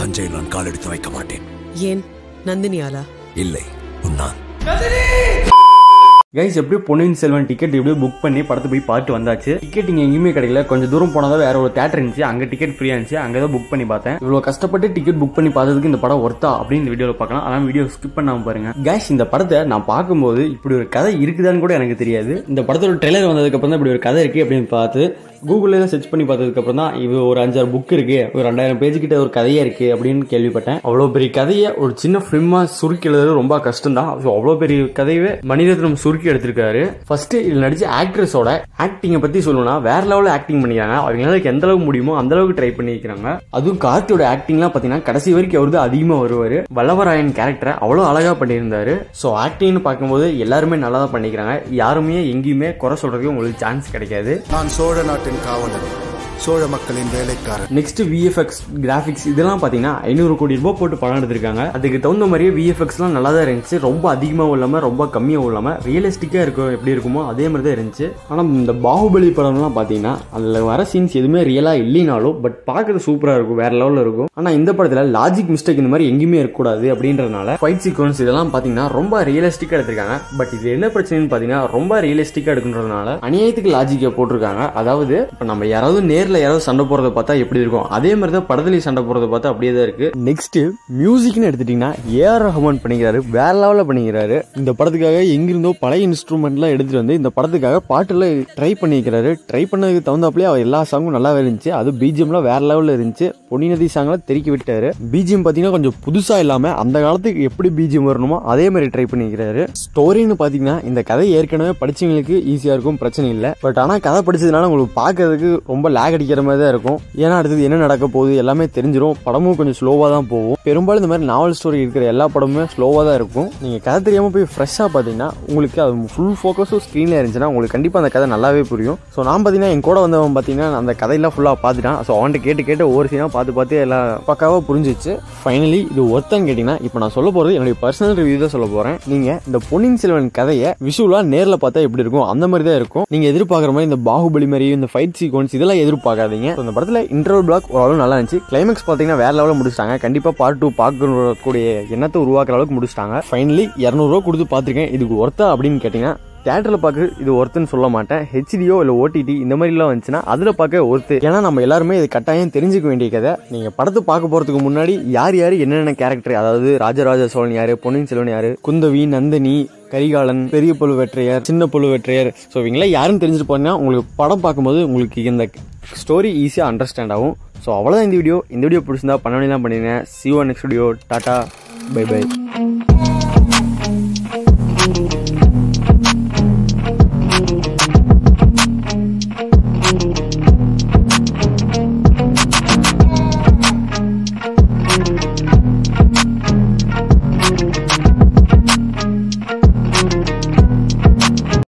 தஞ்சையில் நான் காலெடுத்து வைக்க மாட்டேன் ஏன் நந்தினியாலா இல்லை உன்னால் கைஸ் எப்படியோ பொன்னியின் செல்வன் டிக்கெட் எப்படியோ புக் பண்ணி படத்தை போய் பார்த்து வந்தாச்சு டிக்கெட் இங்கே எங்கேயுமே கிடைக்கல கொஞ்சம் தூரம் போனதா வேற ஒரு தேட்டர் இருந்துச்சு அங்கே டிக்கெட் ஃப்ரீயா இருந்துச்சு அங்கே தான் புக் பண்ணி பார்த்தேன் இவ்வளோ கஷ்டப்பட்டு டிக்கெட் புக் பண்ணி பார்த்ததுக்கு இந்த படம் ஒர்த்தா அப்படின்னு இந்த வீடியோவில் பார்க்கலாம் ஆனால் வீடியோ ஸ்கிப் பண்ணாம பாருங்க கைஸ் இந்த படத்தை நான் பார்க்கும்போது இப்படி ஒரு கதை இருக்குதான்னு கூட எனக்கு தெரியாது இந்த படத்தோட ட்ரெய்லர் வந்ததுக்கு அப்புறம் தான் இப்படி ஒரு கதை இருக்கு அப்படின்னு பார்த்து கூகுளில் தான் சர்ச் பண்ணி பார்த்ததுக்கு அப்புறம் தான் இது ஒரு அஞ்சாறு புக் இருக்கு ஒரு ரெண்டாயிரம் பேஜ் கிட்ட ஒரு கதையா இருக்கு அப்படின்னு கேள்விப்பட்டேன் அவ்வளோ பெரிய கதையை ஒரு சின்ன ஃபிலிமா சுருக்கி எழுதுறது ரொம்ப கஷ்டம் தான் அவ்வளோ பெரிய கதையவே மணிரத்னம் சுருக்கி எடுத்திருக்காரு ஃபர்ஸ்ட் இதில் நடிச்ச ஆக்ட்ரஸோட ஆக்டிங்கை பத்தி சொல்லணும்னா வேற லெவலில் ஆக்டிங் பண்ணிக்கிறாங்க அவங்களால எந்த அளவுக்கு முடியுமோ அந்த அளவுக்கு ட்ரை பண்ணிக்கிறாங்க அதுவும் கார்த்தியோட ஆக்டிங்லாம் பார்த்தீங்கன்னா கடைசி வரைக்கும் அவர் தான் அதிகமாக வருவார் வல்லவராயன் கேரக்டரை அவ்வளோ அழகா பண்ணியிருந்தாரு ஸோ ஆக்டிங்னு பார்க்கும்போது எல்லாருமே நல்லா தான் பண்ணிக்கிறாங்க யாருமே எங்கேயுமே குறை சொல்றதுக்கு உங்களுக்கு சான்ஸ் கிடைக்காது நான் சோழ நாட்டின் காவலன் சோழ மக்களின் வேலைக்காரன் நெக்ஸ்ட் விஎஃப்எக்ஸ் கிராஃபிக்ஸ் இதெல்லாம் பார்த்தீங்கன்னா ஐநூறு கோடி ரூபாய் போட்டு படம் எடுத்திருக்காங்க அதுக்கு தகுந்த மாதிரியே விஎஃப்எக்ஸ்லாம் நல்லா தான் இருந்துச்சு ரொம்ப அதிகமாகவும் இல்லாமல் ரொம்ப கம்மியாகவும் இல்லாமல் ரியலிஸ்டிக்காக இருக்கும் எப்படி இருக்குமோ அதே மாதிரி தான் இருந்துச்சு ஆனால் இந்த பாகுபலி படம்லாம் பார்த்தீங்கன்னா அதில் வர சீன்ஸ் எதுவுமே ரியலாக இல்லைனாலும் பட் பார்க்கறது சூப்பராக இருக்கும் வேற லெவலில் இருக்கும் ஆனால் இந்த படத்தில் லாஜிக் மிஸ்டேக் இந்த மாதிரி எங்கேயுமே இருக்கக்கூடாது அப்படின்றதுனால ஃபைட் சீக்வன்ஸ் இதெல்லாம் பார்த்தீங்கன்னா ரொம்ப ரியலிஸ்டிக்காக எடுத்திருக்காங்க பட் இது என்ன பிரச்சனைன்னு பார்த்தீங்கன்னா ரொம்ப ரியலிஸ்டிக்காக எடுக்குன்றதுனால அநியாயத்துக்கு லாஜிக்கை போட்டிருக்காங்க அதாவது இப்போ நம்ம யாராவது நேரில் யாராவது சண்டை போறத பார்த்தா எப்படி இருக்கும் அதே மாதிரி தான் படத்துலயும் சண்டை போறத பார்த்தா அப்படியே தான் இருக்கு நெக்ஸ்ட் மியூசிக்னு எடுத்துட்டீங்கன்னா ஏஆர் ரஹ்மான் பண்ணிக்கிறாரு வேற லெவலில் பண்ணிக்கிறாரு இந்த படத்துக்காக எங்கிருந்தோ பழைய இன்ஸ்ட்ருமெண்ட்லாம் எடுத்துட்டு வந்து இந்த படத்துக்காக பாட்டுலாம் ட்ரை பண்ணிக்கிறாரு ட்ரை பண்ணதுக்கு தகுந்தாப்புலேயே அவர் எல்லா சாங்கும் நல்லாவே இருந்துச்சு அது பிஜிஎம்லாம் வேற லெவலில் இருந்துச்சு பொன்னி நதி சாங்லாம் தெறிக்க விட்டாரு பிஜிஎம் பார்த்தீங்கன்னா கொஞ்சம் புதுசா இல்லாம அந்த காலத்துக்கு எப்படி பிஜிஎம் வரணுமோ அதே மாதிரி ட்ரை பண்ணிக்கிறாரு ஸ்டோரின்னு பார்த்தீங்கன்னா இந்த கதை ஏற்கனவே படிச்சவங்களுக்கு ஈஸியாக இருக்கும் பிரச்சனை இல்லை பட் ஆனால் கதை படிச்சதுனால உங்களுக்கு பார்க்கறதுக்கு ரொம்ப லேக் அடிக்கிற மாதிரி தான் இருக்கும் ஏன்னா அடுத்தது என்ன நடக்க போகுது எல்லாமே தெரிஞ்சிடும் படமும் கொஞ்சம் ஸ்லோவாக தான் போகும் பெரும்பாலும் இந்த மாதிரி நாவல் ஸ்டோரி இருக்கிற எல்லா படமுமே ஸ்லோவாக தான் இருக்கும் நீங்கள் கதை தெரியாமல் போய் ஃப்ரெஷ்ஷாக பார்த்தீங்கன்னா உங்களுக்கு அது ஃபுல் ஃபோக்கஸும் ஸ்க்ரீனில் இருந்துச்சுன்னா உங்களுக்கு கண்டிப்பாக அந்த கதை நல்லாவே புரியும் ஸோ நான் பார்த்தீங்கன்னா என் கூட வந்தவன் பார்த்தீங்கன்னா அந்த கதையெல்லாம் ஃபுல்லாக பார்த்துட்டான் ஸோ அவன்கிட்ட கேட்டு கேட்டு ஒவ்வொரு சீனாக பார்த்து பார்த்து எல்லாம் பக்காவாக புரிஞ்சிச்சு ஃபைனலி இது ஒருத்தன் கேட்டிங்கன்னா இப்போ நான் சொல்ல போகிறது என்னுடைய பர்சனல் ரிவ்யூ தான் சொல்ல போகிறேன் நீங்கள் இந்த பொன்னியின் செல்வன் கதையை விஷுவலாக நேரில் பார்த்தா எப்படி இருக்கும் அந்த மாதிரி தான் இருக்கும் நீங்கள் எதிர்பார்க்குற மாதிரி இந்த பாகுபலி மாதிரி இந்த ஃபைட் சீக்வன்ஸ் இதெல்லாம் எதிர்பார்க்காதீங்க So, இந்த படத்தில் இன்டர்வல் பிளாக் ஓரளவு நல்லா இருந்துச்சு கிளைமேக்ஸ் பார்த்தீங்கன்னா வேற லெவலில் முடிச்சிட்டாங்க கண்டிப்பாக பார்ட் டூ பார்க்கக்கூடிய எண்ணத்தை உருவாக்குற அளவுக்கு முடிச்சிட்டாங்க ஃபைனலி இரநூறுவா கொடுத்து பார்த்துருக்கேன் இதுக்கு ஒர்த்தா அப்படின்னு கேட்டிங்கன்னா தேட்டரில் பார்க்க இது ஒருத்தன்னு சொல்ல மாட்டேன் ஹெச்டியோ இல்லை ஓடிடி இந்த மாதிரிலாம் வந்துச்சுன்னா அதில் பார்க்க ஒருத்து ஏன்னா நம்ம எல்லாருமே இது கட்டாயம் தெரிஞ்சுக்க வேண்டிய கதை நீங்கள் படத்தை பார்க்க போகிறதுக்கு முன்னாடி யார் யார் என்னென்ன கேரக்டர் அதாவது ராஜராஜ சோழன் யார் பொன்னியின் செல்வன் யார் குந்தவி நந்தினி கரிகாலன் பெரிய புழு வெற்றையர் சின்ன புழு வெற்றையர் ஸோ இவங்களாம் யாருன்னு தெரிஞ்சுட்டு போனீங்கன்னா உங்களுக்கு படம் பார்க்கும்போது உங்களுக்கு இந்த ஸ்டோரி ஈஸியாக அண்டர்ஸ்டாண்ட் ஆகும் ஸோ அவ்வளோதான் இந்த வீடியோ இந்த வீடியோ பிடிச்சிருந்தா பண்ண வேண்டியதான் பண்ணிடுங்க see you next video tata bye by